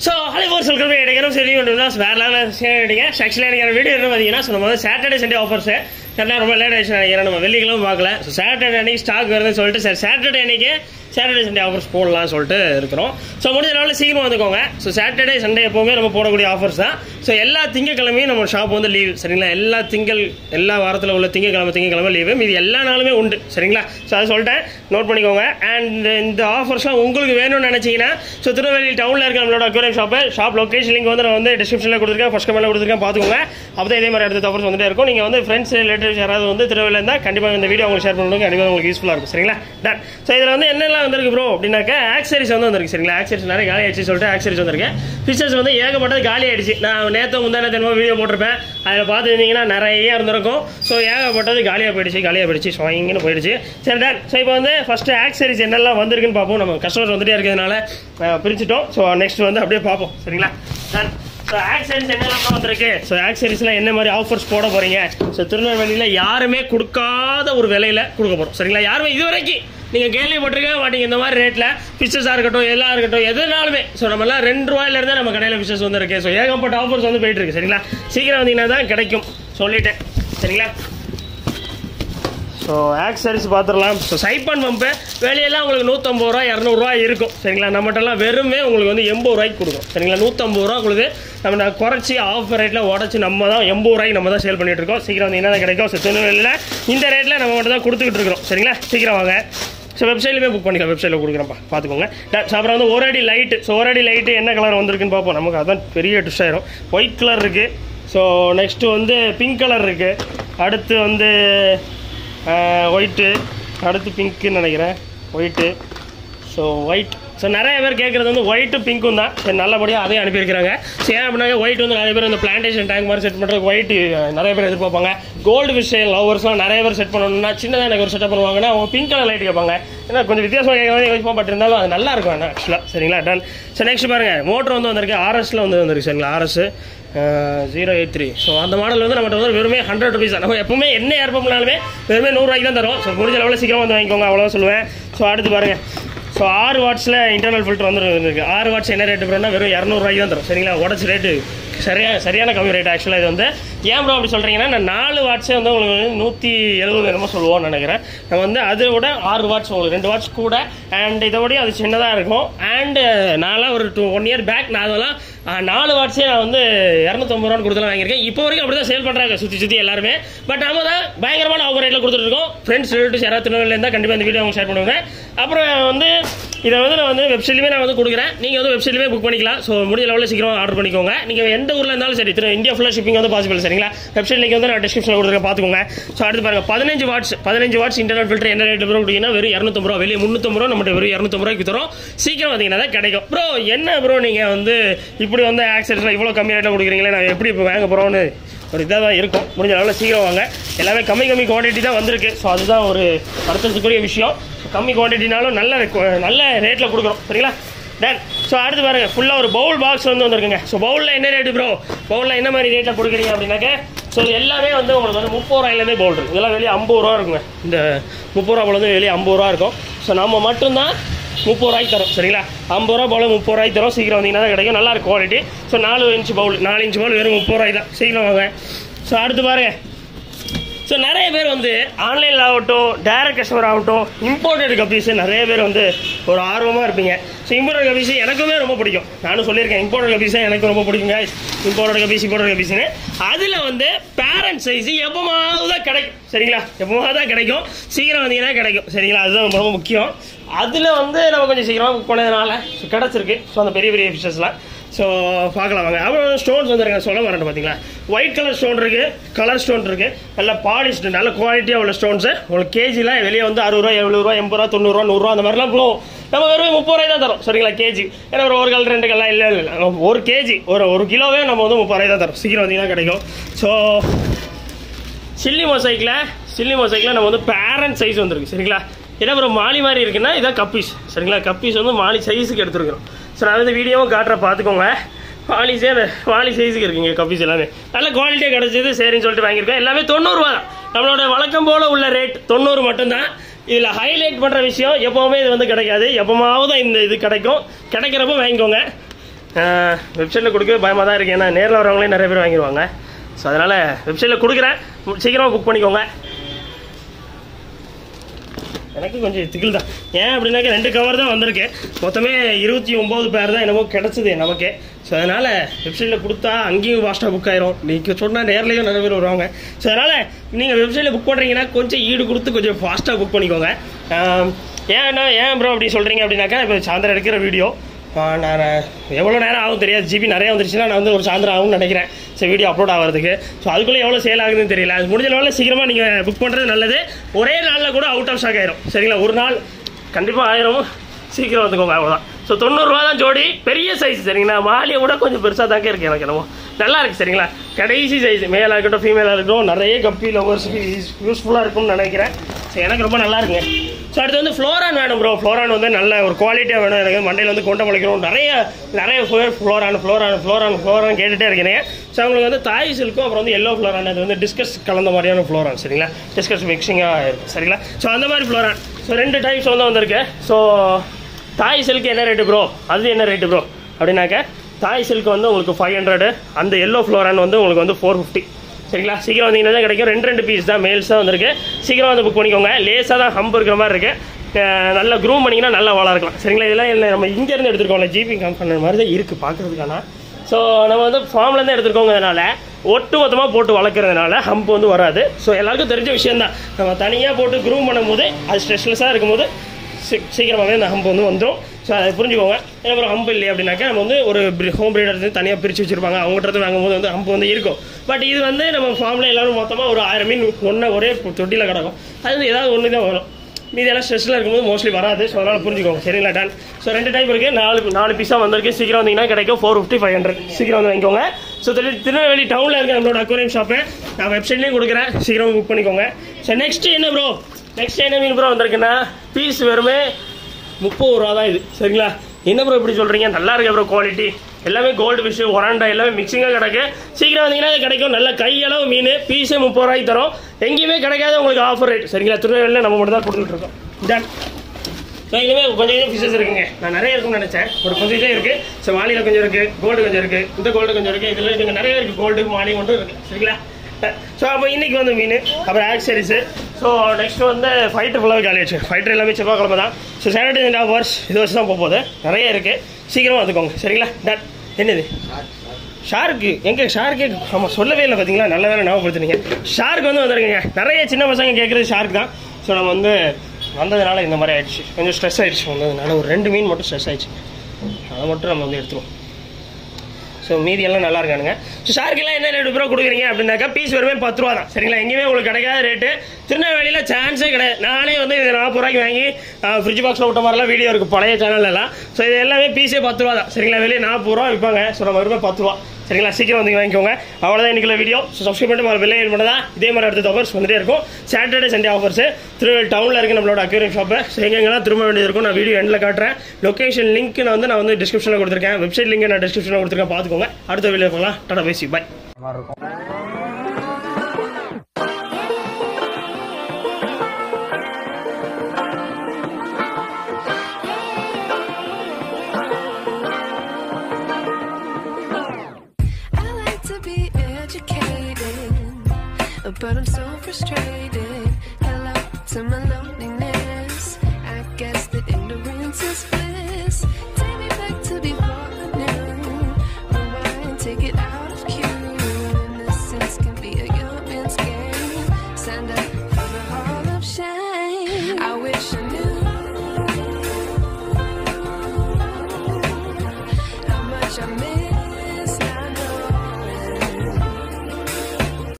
So Hollywood சொல்கிறது எடுக்கிறோம் சரி ஒன்றுனா வேற லெவலில் எடுங்க ஆக்சுவலாக எனக்கு வீடியோ என்ன பார்த்தீங்கன்னா ஸோ நம்ம வந்து சாட்டர்டே சண்டே ஆஃபர்ஸ் கரெக்டாக ரொம்ப லேட் ஆயிடுச்சு நினைக்கிறேன் நம்ம வெள்ளிக்கிழமை பார்க்கல ஸோ சாட்டர்டே அன்னைக்கு ஸ்டாக் வருதுன்னு சொல்லிட்டு சரி சாட்டர்டே அன்னைக்கு சாட்டர்டே சண்டே ஆஃபர்ஸ் போடலாம்னு சொல்லிட்டு இருக்கிறோம் ஸோ முடிஞ்ச நாள் சீக்கிரம் வந்துக்கோங்க ஸோ சாட்டர்டே சண்டே எப்போவுமே நம்ம போடக்கூடிய ஆஃபர்ஸ் தான் ஸோ எல்லா திங்கக்கிழமையும் நம்ம ஷாப் வந்து லீவ் சரிங்களா எல்லா திங்கள் எல்லா வாரத்தில் உள்ள திங்கக்கிழமை திங்கக்கிழமை லீவு மீதி எல்லா நாளுமே உண்டு சரிங்களா ஸோ அதை சொல்லிட்டேன் நோட் பண்ணிக்கோங்க அண்ட் இந்த ஆஃபர்ஸ்லாம் உங்களுக்கு வேணும்னு நினச்சிங்கன்னா ஸோ திருநெல்வேலி டவுனில் இருக்க நம்மளோட aquarium shop shop location link வந்து நான் வந்து டிஸ்கிரிப்ஷனில் கொடுத்துருக்கேன் ஃபஸ்ட் கமெண்ட்டில் கொடுத்துருக்கேன் பார்த்துக்கோங்க அப்போ இதே மாதிரி அடுத்த ஆஃபர்ஸ் வந்துட்டே இருக்கும் நீங்கள் வந்து ஃப்ரெண்ட்ஸ் ரிலேட்டிவ்ஸ் யாராவது வந்து திருநெல்வேலியில் இருந்தால் கண்டிப்பாக இந்த வீடியோ உங்களுக்கு ஷேர் பண்ணுறது கண்டிப்பாக உங்களுக்கு யூஸ்ஃபுல்லாக இருக்கும் சரிங்களா டன் ஸோ இதில் வந்து என்னெல்லாம் வந்திருக்கு ப்ரோ அப்படின்னாக்கா ஆக்சரிஸ் வந்து வந்திருக்கு சரிங்களா ஆக்சரிஸ் நிறைய காலி ஆயிடுச்சு சொல்லிட்டு ஆக்சரிஸ் வந்திருக்கு ஃபிஷர்ஸ் வந்து ஏகப்பட்டது காலி ஆயிடுச்சு நான் நேற்று முந்தான தினமும் வீடியோ போட்டிருப்பேன் அதில் பார்த்துருந்தீங்கன்னா நிறைய இருந்திருக்கும் ஸோ ஏகப்பட்டது காலியாக போயிடுச்சு காலியாக போயிடுச்சு ஸோ இங்கேன்னு போயிடுச்சு சரி டன் ஸோ இப்போ வந்து ஃபஸ்ட்டு ஆக்சரிஸ் என்னெல்லாம் வந்திருக்குன்னு பார்ப்போம் நம்ம கஸ்டமர் வந்துட்டே இருக்கிறதுனால அஹ், பிரிச்சுட்டோம் ஸோ நெக்ஸ்ட் வந்து அப்படியே பார்ப்போம் சரிங்களா டன் ஸோ ஆக்சரிஸ் என்னெல்லாம் வந்திருக்கு ஸோ ஆக்சரிஸ்லாம் என்ன மாதிரி ஆஃபர்ஸ் போட போறீங்க ஸோ திருநெல்வேலியில் யாருமே கொடுக்காத ஒரு விலையில கொடுக்க போகிறோம் சரிங்களா யாருமே இது வரைக்கும் நீங்கள் கேள்விப்பட்டிருக்கவே மாட்டீங்க இந்த மாதிரி ரேட்டில் ஃபிஷஸாக இருக்கட்டும் எல்லாம் இருக்கட்டும் எதுனாலுமே ஸோ நம்மலாம் ரெண்டு ரூபாயிலேருந்தே நம்ம கடையில் ஃபிஷஸ் வந்துருக்கு ஸோ ஏகப்பட்ட ஆஃபர்ஸ் வந்து போயிட்டு இருக்கு சரிங்களா சீக்கிரம் வந்தீங்கன்னா தான் கிடைக்கும் சொல்லிட்டேன் சரிங்களா ஸோ ஆக்சரிஸ் பார்த்துடலாம் ஸோ சைப்பான் பம்பு வெளியெல்லாம் உங்களுக்கு நூற்றம்பது ரூபா இரநூறுவா இருக்கும் சரிங்களா நம்மகிட்டலாம் வெறுமே உங்களுக்கு வந்து எண்பது ரூபாய்க்கு கொடுக்கும் சரிங்களா நூற்றம்பது ரூபா உங்களுக்கு நம்ம நான் குறைச்சி ஆஃபர் ரேட்டில் உடச்சி நம்ம தான் எண்பது ரூபாய்க்கு நம்ம தான் சேல் பண்ணிட்டு இருக்கோம் சீக்கிரம் வந்து என்ன கிடைக்கும் ஸோ திருநெல்வேலியில் இந்த ரேட்டில் நம்ம மட்டும் தான் கொடுத்துக்கிட்டு இருக்கிறோம் சரிங்களா சீக்கிரம் வாங்க ஸோ வெப்சைட்லேயுமே புக் பண்ணிக்கலாம் வெப்சைட்டில் கொடுக்குறேன்ப்பா பார்த்துக்கோங்க ட- ஸோ அப்புறம் வந்து ஒரு அடி லைட்டு ஸோ ஒரு அடி லைட்டு என்ன கலர் வந்திருக்குன்னு பார்ப்போம் நமக்கு அதான் பெரிய டிஷ் ஆயிரும் ஒயிட் கலர் இருக்குது ஸோ நெக்ஸ்ட்டு வந்து பிங்க் கலர் இருக்குது அடுத்து வந்து ஒயிட்டு அடுத்து பிங்க்குன்னு நினைக்கிறேன் ஒயிட்டு ஸோ ஒயிட் ஸோ நிறைய பேர் கேட்குறது வந்து ஒயிட்டும் பிங்க்கும் தான் சரி நல்லபடியாக அதையும் அனுப்பியிருக்கிறாங்க ஸோ ஏன் அப்படின்னாக்க ஒயிட் வந்து நிறைய பேர் இந்த பிளான்டேஷன் டேங்க் மாதிரி செட் பண்ணுறதுக்கு ஒயிட் நிறைய பேர் எதிர்பார்ப்பாங்க கோல்டு விஷ் லவர்ஸ்லாம் நிறைய பேர் செட் பண்ணணும்னா சின்னதாக எனக்கு ஒரு செட்டப் பண்ணுவாங்கன்னா அவங்க பிங்க் கலர் லைட் கேட்பாங்க ஏன்னா கொஞ்சம் வித்தியாசமாக கேட்கறது யோசிப்போம் பட் இருந்தாலும் அது நல்லா இருக்கும் ஆனால் ஆக்சுவலாக சரிங்களா டன் ஸோ நெக்ஸ்ட் பாருங்கள் மோட்டர் வந்து வந்திருக்கு ஆர்எஸ்ல வந்து வந்திருக்கு சரிங்களா RS zero eight three so அந்த மாடல் வந்து நம்மகிட்ட வந்து வெறுமே ஹண்ட்ரட் ருபீஸ் தான் நம்ம எப்பவுமே என்ன ஏற்பம்னாலுமே வெறுமே நூறுரூவாய்க்கு தான் தரும் ஸோ முடிஞ்ச லெவலில் சீக்கிரம் வந்து வாங்கிக்கோங்க அவ்வளோதான் சொல்லுவேன் ஸோ அடுத்து பாருங்கள் ஸோ ஆறு வாட்ஸில் இன்டர்னல் ஃபில்டர் வந்து இருக்கு ஆறு வாட்ஸ் என்ன ரேட்டு ப்ரோனா வெறும் இரநூறுவாய்க்கு தான் தரும் சரிங்களா உடச்சி ரேட்டு சரியா சரியான கம்மி ரேட் ஆக்சுவலாக இது வந்து ஏன் ப்ரோ அப்படி சொல்கிறீங்கன்னா நான் நாலு வாட்ஸே வந்து உங்களுக்கு வந்து நூற்றி எழுபது என்னமோ சொல்லுவோம்னு நினைக்கிறேன் நம்ம வந்து அதை விட ஆறு வாட்ஸ் உங்களுக்கு ரெண்டு வாட்ஸ் கூட அண்ட் இதை விட அது சின்னதாக இருக்கும் அண்டு நான்லாம் ஒரு டூ ஒன் இயர் பேக் நான் அதெல்லாம் ஆ, நாலு வாட்ஸே நான் வந்து இரநூத்தம்பது ரூபான்னு கொடுத்தலாம் வாங்கியிருக்கேன் இப்போ வரைக்கும் அப்படி தான் சேல் பண்ணுறாங்க சுற்றி சுற்றி எல்லாருமே பட் நாம தான் பயங்கரமான ஆஃபர் ரேட்டில் கொடுத்துருக்கோம் ஃப்ரெண்ட்ஸ் ரிலேட்டிவ்ஸ் யாராவது திருநெல்வேலியில் இருந்தால் கண்டிப்பாக இந்த வீடியோ அவங்க ஷேர் பண்ணுவேன் அப்புறம் வந்து இதை வந்து நான் வந்து வெப்சைட்லேயுமே நான் வந்து கொடுக்குறேன் நீங்கள் வந்து வெப்சைட்லேயே புக் பண்ணிக்கலாம் ஸோ முடிஞ்ச லெவலில் சீக்கிரமாக ஆர்டர் பண்ணிக்கோங்க நீங்கள் எந்த ஊரில் இருந்தாலும் சரி திரு இந்தியா ஃபுல்லாக ஷிப்பிங் வந்து பாசிபிள் சரிங்களா வெப்சைட் லிங்க் வந்து நான் டிஸ்கிரிப்ஷனில் கொடுத்துருக்கேன் பார்த்துக்கோங்க ஸோ அடுத்து பாருங்கள் பதினஞ்சு வாட்ஸ் பதினஞ்சு வாட்ஸ் இன்டர்நெட் ஃபில்டர் என்ன ரேட் ப்ரோ அப்படின்னா வெறும் இரநூத்தம்பது ரூபா வெளியே முந்நூற்றம்பது ரூபா நம்மகிட்ட வெறும் இரநூத்தம்பது ரூபாய்க்கு தரோம் சீக்கிரம் வந்தீங்கன்னா தான் கிடைக்கும் ப்ரோ என்ன ப்ரோ நீங்கள் வந்து இப்படி வந்து ஆக்சிடென்ட்லாம் இவ்வளோ கம்மி ரேட்டில் கொடுக்குறீங்களே நான் எப்படி இப்போ வாங்க போகிறோன்னு ஒரு இதாக தான் இருக்கும் முடிஞ்ச அளவில் சீக்கிரம் வாங்க எல்லாமே கம்மி கம்மி குவான்டிட்டி தான் வந்திருக்கு ஸோ அதுதான் ஒரு வருத்தத்துக்குரிய விஷயம் கம்மி குவான்டிட்டினாலும் நல்ல கு- நல்ல ரேட்டில் கொடுக்குறோம் சரிங்களா டன் ஸோ அடுத்து பாருங்க ஃபுல்லாக ஒரு பவுல் பாக்ஸ் வந்து வந்திருக்குங்க ஸோ பவுலில் என்ன ரேட்டு ப்ரோ பவுலில் என்ன மாதிரி ரேட்டில் கொடுக்குறீங்க அப்படின்னாக்க ஸோ இது எல்லாமே வந்து உங்களுக்கு வந்து முப்பது ரூபாயிலேருந்தே பவுல் இருக்குது இதெல்லாம் வெளியே ஐம்பது ரூபா இருக்குங்க இந்த முப்பது ரூபா போல வந்து வெளியே ஐம்பது ரூபா இருக்கும் ஸோ நம்ம மட்டும்தான் முப்பது ரூபாய்க்கு தரும் சரிங்களா ஐம்பது ரூபா போல முப்பது ரூபாய்க்கு தரும் சீக்கிரம் வந்தீங்கன்னா தான் கிடைக்கும் நல்லா இருக்கும் குவாலிட்டி ஸோ நாலு இன்ச் பவுல் நாலு இன்ச் பவுல் வெறும் முப்பது ரூபாய் தான் சீக்கிரம் வாங்க ஸோ அடுத்து பாருங்க ஸோ நிறைய பேர் வந்து ஆன்லைனில் ஆகட்டும் டைரக்ட் கஸ்டமர் ஆகட்டும் இம்போர்ட்டட் கப்பீஸ் நிறைய பேர் வந்து ஒரு ஆர்வமாக இருப்பீங்க ஸோ இம்போர்ட்டட் கப்பீஸ் எனக்குமே ரொம்ப பிடிக்கும் நானும் சொல்லியிருக்கேன் இம்போர்ட்டட் கப்பீஸை எனக்கு ரொம்ப பிடிக்குங்க இம்போர்ட்டட் கப்பீஸ் இம்போர்ட்டட் கப்பீஸ்னு அதில் வந்து பேரண்ட் சைஸ் எப்போமாவது தான் கிடைக்கும் சரிங்களா எப்போமாவது தான் கிடைக்கும் சீக்கிரம் வந்தீங்கன்னா கிடைக்கும் சரிங்களா அதுதான் ரொம்ப ரொம்ப முக்கியம் அதில் வந்து நம்ம கொஞ்சம் சீக்கிரமாக புக் பண்ணதுனால கிடச்சிருக்கு ஸோ அந்த பெரிய பெரிய ஃபிஷஸ்லாம் ஸோ பார்க்கலாம் வாங்க அப்புறம் ஸ்டோன்ஸ் வந்துருங்க சொல்ல வரேன் பார்த்தீங்களா ஒயிட் கலர் ஸ்டோன் இருக்குது கலர் ஸ்டோன் இருக்குது நல்ல பாலிஷ்டு நல்ல குவாலிட்டியாக உள்ள ஸ்டோன்ஸு உங்களுக்கு கேஜியில் வெளியே வந்து அறுபது ரூபா எழுபது ரூபா எண்பது ரூபா தொண்ணூறுரூவா நூறுரூவா அந்த மாதிரிலாம் ப்ளோ நம்ம வெறும் முப்பது ரூபாய் தான் தரோம் சரிங்களா கேஜி ஏன்னா ஒரு ஒரு கல் ரெண்டு கல்லாம் இல்லை இல்லை ஒரு கேஜி ஒரு ஒரு கிலோவே நம்ம வந்து முப்பது ரூபாய் தான் தரோம் சீக்கிரம் வந்தீங்கன்னா கிடைக்கும் ஸோ சில்லி மொசைக்கில் சில்லி மொசைக்கில் நம்ம வந்து பேரண்ட் சைஸ் வந்துருக்கு சரிங்களா ஏன்னா அப்புறம் மாலி மாதிரி இருக்குன்னா இதான் கப்பீஸ் சரிங்களா கப்பீஸ் வந்து மாலி சைஸுக்கு எடுத்துருக்குறோம் ஸோ நான் வந்து வீடியோவும் காட்டுற பார்த்துக்கோங்க மாலிஸே மாலி சைஸுக்கு இருக்குங்க கப்பீஸ் எல்லாமே நல்ல குவாலிட்டியாக கிடச்சிது சரின்னு சொல்லிட்டு வாங்கியிருக்கோம் எல்லாமே தொண்ணூறுரூவா தான் நம்மளோட வழக்கம் போல் உள்ள ரேட் தொண்ணூறு மட்டும்தான் இதில் ஹைலைட் பண்ணுற விஷயம் எப்போவுமே இது வந்து கிடைக்காது எப்போமாவது இந்த இது கிடைக்கும் கிடைக்கிறப்ப வாங்கிக்கோங்க வெப்சைட்டில் கொடுக்கவே பயமாக தான் இருக்குது ஏன்னா நேரில் வரவங்களே நிறைய பேர் வாங்கிடுவாங்க ஸோ அதனால் வெப்சைட்டில் கொடுக்குறேன் சீக்கிரமாக புக் பண்ணிக்கோங்க எனக்கு கொஞ்சம் திகில் தான் ஏன் அப்படின்னாக்க ரெண்டு கவர் தான் வந்திருக்கு மொத்தமே இருபத்தி ஒம்பது பேர் தான் என்னமோ கிடச்சிது நமக்கு ஸோ அதனால் வெப்சைட்டில் கொடுத்தா அங்கேயும் ஃபாஸ்ட்டாக புக் ஆயிரும் நீங்கள் சொன்னால் நேர்லேயும் நிறைய பேர் வருவாங்க ஸோ அதனால் நீங்கள் வெப்சைட்டில் புக் பண்ணுறீங்கன்னா கொஞ்சம் ஈடு கொடுத்து கொஞ்சம் ஃபாஸ்ட்டாக புக் பண்ணிக்கோங்க ஆம், ஏன்னா ஏன் ப்ரோ அப்படி சொல்கிறீங்க அப்படின்னாக்கா இப்போ சாயந்தரம் எடுக்கிற வீடியோ நான் எவ்வளோ நேரம் ஆகும் தெரியாது ஜிபி நிறைய வந்துருச்சுன்னா நான் வந்து ஒரு சாயந்தரம் ஆகும்னு நினைக்கிறேன் சரி வீடியோ அப்லோட் ஆகிறதுக்கு ஸோ அதுக்குள்ளே எவ்வளோ சேல் ஆகுதுன்னு தெரியல அது முடிஞ்ச லெவலில் சீக்கிரமாக நீங்கள் புக் பண்ணுறது நல்லது ஒரே நாளில் கூட அவுட் ஆஃப் ஸ்டாக் ஆயிரும் சரிங்களா ஒரு நாள் கண்டிப்பாக ஆயிரும் சீக்கிரம் வந்துக்கோங்க அவ்வளோதான் ஸோ தொண்ணூறுரூவா தான் ஜோடி பெரிய சைஸ் சரிங்களா மாலியை விட கொஞ்சம் பெருசாக தாங்க இருக்குது எனக்கு என்னமோ நல்லா இருக்குது சரிங்களா கடைசி சைஸ் மேலாக இருக்கட்டும் ஃபீமேலாக இருக்கட்டும் நிறைய கப்பி லவர்ஸுக்கு யூஸ்ஃபுல்லாக இருக்கும்னு நினைக்கிறேன் ஸோ எனக்கு ரொம்ப நல்லா இருக்குங்க ஸோ அடுத்து வந்து ஃப்ளோரான் வேணும் ப்ரோ ஃப்ளோரான் வந்து நல்ல ஒரு குவாலிட்டியாக வேணும் எனக்கு மண்டையில் வந்து கொண்ட முளைக்கணும் நிறைய நிறைய ஃப்ளோரான் ஃப்ளோரான் ஃப்ளோரான் ஃப்ளோரான் கேட்டுகிட்டே இருக்கிறேன் ஸோ அவங்களுக்கு வந்து தாய் சில்க்கும் அப்புறம் வந்து எல்லோ ஃப்ளோரான் அது வந்து டிஸ்கஸ் கலந்த மாதிரியான ஃப்ளோரான் சரிங்களா டிஸ்கஸ் மிக்சிங்காக இருக்கும் சரிங்களா ஸோ அந்த மாதிரி ஃப்ளோரான் ஸோ ரெண்டு டைப்ஸ் வந்து வந்திருக்கு ஸோ தாய் சில்க் என்ன ரேட்டு ப்ரோ அது என்ன ரேட்டு ப்ரோ அப்படின்னாக்க தாய் சில்க் வந்து உங்களுக்கு ஃபைவ் ஹண்ட்ரடு அந்த எல்லோ ஃப்ளோரான் வந்து உங்களுக்கு வந்து ஃபோர் ஃபிஃப்டி சரிங்களா சீக்கிரம் வந்தீங்கன்னா தான் கிடைக்கும் ரெண்டு ரெண்டு பீஸ் தான் மேல்ஸ் தான் வந்திருக்கு சீக்கிரம் வந்து புக் பண்ணிக்கோங்க லேஸாக தான் ஹம்ப் இருக்கிற மாதிரி இருக்குது நல்லா க்ரூம் பண்ணிங்கன்னா நல்லா வளர்க்கலாம் சரிங்களா இதெல்லாம் இல்லை நம்ம இங்கேருந்து எடுத்துருக்கோம்ல ஜிபி கம்பெனி மாதிரி தான் இருக்குது பார்க்குறதுக்கான ஸோ நம்ம வந்து ஃபார்ம்லேருந்து எடுத்துருக்கோங்கிறதுனால ஒட்டு மொத்தமாக போட்டு வளர்க்குறதுனால ஹம்ப் வந்து வராது ஸோ எல்லாருக்கும் தெரிஞ்ச விஷயம்தான் நம்ம தனியாக போட்டு க்ரூம் பண்ணும்போது அது ஸ்ட்ரெஸ்லெஸ்ஸாக இருக்கும்போது சீ- சீக்கிரமாகவே அந்த ஹம்ப் வந்து வந்துடும் ஸோ அதை புரிஞ்சுக்கோங்க ஏன்னா அப்புறம் ஹம்ப் இல்லை அப்படின்னாக்கா நம்ம வந்து ஒரு ஹோம் பிரீடர் வந்து தனியாக பிரித்து வச்சிருப்பாங்க அவங்ககிட்ட வாங்கும்போது வந்து ஹம்ப் வந்து இருக்கும் பட் இது வந்து நம்ம ஃபார்மில் எல்லாரும் மொத்தமாக ஒரு ஆயிரம் மீன் ஒன்று ஒரே தொட்டியில் கிடக்கும் அது வந்து ஏதாவது ஒன்று தான் வரும் மீதி எல்லாம் ஸ்ட்ரெஸ்ஸில் இருக்கும்போது மோஸ்ட்லி வராது ஸோ அதனால் புரிஞ்சுக்கோங்க சரிங்களா டன் ஸோ ரெண்டு டைப் இருக்குது நாலு நாலு பீஸாக வந்திருக்கு சீக்கிரம் வந்தீங்கன்னா கிடைக்கும் ஃபோர் ஃபிஃப்டி ஃபைவ் ஹண்ட்ரட் சீக்கிரம் வந்து வாங்கிக்கோங்க ஸோ திரு திருநெல்வேலி டவுனில் இருக்க நம்மளோட அக்வேரியம் ஷாப்பு நான் வெப்சைட்லேயும் கொடுக்குறேன் சீக்கிரம் புக் பண்ணிக்கோங்க ஸோ நெக்ஸ்ட் என்ன ப்ரோ நெக்ஸ்ட் என்ன மீன் ப்ரோ வந்திருக்குன்னா பீஸ் வெறுமே முப்பது ரூபா தான் இது சரிங்களா என்ன ப்ரோ இப்படி சொல்கிறீங்க நல்லா இருக்கு ப்ரோ குவாலிட்டி எல்லாமே கோல்டு ஃபிஷ் ஒராண்டா எல்லாமே மிக்சிங்காக கிடக்கு சீக்கிரம் வந்தீங்கன்னா இது கிடைக்கும் நல்ல கையளவு மீன் பீஸே முப்பது ரூபாய்க்கு தரும் எங்கேயுமே கிடைக்காத உங்களுக்கு ஆஃபர் ரேட் சரிங்களா திருநெல்வேலியில் நம்ம மட்டும் தான் கொடுத்துட்டு இருக்கோம் டன் ஸோ இனிமேல் கொஞ்சம் கொஞ்சம் ஃபிஷஸ் இருக்குங்க நான் நிறைய இருக்கும்னு நினச்சேன் ஒரு கொஞ்சம் இதே இருக்குது ஸோ மாலியில் கொஞ்சம் இருக்குது கோல்டு கொஞ்சம் இருக்குது இந்த கோல்டு கொஞ்சம் இருக்குது இதில் இங்கே நிறைய இருக்குது கோல்டு மாலி மட்டும் இருக்குது சரிங்களா ஸோ அப்போ இன்னைக்கு வந்து மீன் அப்புறம் ஆக்சரிஸு ஸோ நெக்ஸ்ட் வந்து ஃபைட்டர் ஃபுல்லாகவே காலி வச்சு ஃபைட்டர் எல்லாமே செவ்வாய்க்கிழமை தான் ஸோ சாட்டர்டே அண்ட் ஹவர்ஸ் இது வச்சு தான் போக போகுது நிறைய இருக்குது சீக்கிரமாக வந்துக்கோங்க சரிங்களா டன் என்னது ஷார்க்கு எங்க ஷார்க்கு ஆமாம் சொல்லவே இல்லை பார்த்தீங்களா நல்ல வேலை ஞாபகப்படுத்துனீங்க ஷார்க் வந்து வந்திருக்குங்க நிறைய சின்ன பசங்க கேட்குறது ஷார்க் தான் ஸோ நம்ம வந்து வந்ததுனால இந்த மாதிரி ஆயிடுச்சு கொஞ்சம் ஸ்ட்ரெஸ் ஆயிடுச்சு வந்ததுனால ஒரு ரெண்டு மீன் மட்டும் ஸ்ட்ரெஸ் ஆயிடுச்சு அதை மட்டும் நம்ம வந்து எடுத்துருவோம் ஸோ மீதி எல்லாம் நல்லா இருக்கானுங்க ஸோ ஷார்க்கெல்லாம் என்ன ரேட் ப்ரோ கொடுக்குறீங்க அப்படின்னாக்கா பீஸ் வெறுமே பத்து ரூபா தான் சரிங்களா எங்கேயுமே உங்களுக்கு கிடைக்காத ரேட்டு திருநெல்வேலியில் சான்ஸே கிடையாது நானே வந்து இது நாற்பது ரூபாய்க்கு வாங்கி ஃப்ரிட்ஜ் பாக்ஸில் விட்ட மாதிரிலாம் வீடியோ இருக்குது பழைய சேனல்ல எல்லாம் ஸோ இது எல்லாமே பீஸே பத்து ரூபா தான் சரிங்களா வெளியே நாற்பது ரூபா விற்பாங்க ஸோ நம்ம வெறுமே பத்து ரூபா சரிங்களா சீக்கிரம் வந்து வாங்கிக்கோங்க அவ்வளோதான் இன்னைக்குள்ள வீடியோ ஸோ சப்ஸ்கிரைப் பண்ணிட்டு வெளியே மட்டும் தான் இதே மாதிரி அடுத்த ஆஃபர்ஸ் வந்துட்டே இருக்கும் சாட்டர்டே சண்டே ஆஃபர்ஸ் திருநெல்வேலி டவுனில் இருக்கு நம்மளோட அக்யூரியம் ஷாப்பு ஸோ எங்கெங்கெல்லாம் திரும்ப வேண்டியது இருக்கும் நான் வீடியோ எண்டில் காட்டுறேன் லொகேஷன் லிங்க் நான் வந்து நான் வந்து டிஸ்கிரிப்ஷனில் கொடுத்துருக்கேன் வெப்சைட் லிங்க் நான் டிஸ்கிரிப்ஷனில் கொடுத்துருக்கேன் பார்த்துக்கோங்க அடுத்த வீடியோ போகலாம் டாடா பேசி பாய் மாதிரி இருக்கும் I like to be educated, but I'm so frustrated. Hello to my loneliness. I guess that ignorance is bliss. Take me back to before I knew. Rewind, take it out of cue. Innocence can be a young man's game. Stand up for the hall of shame. I wish I knew how much I miss.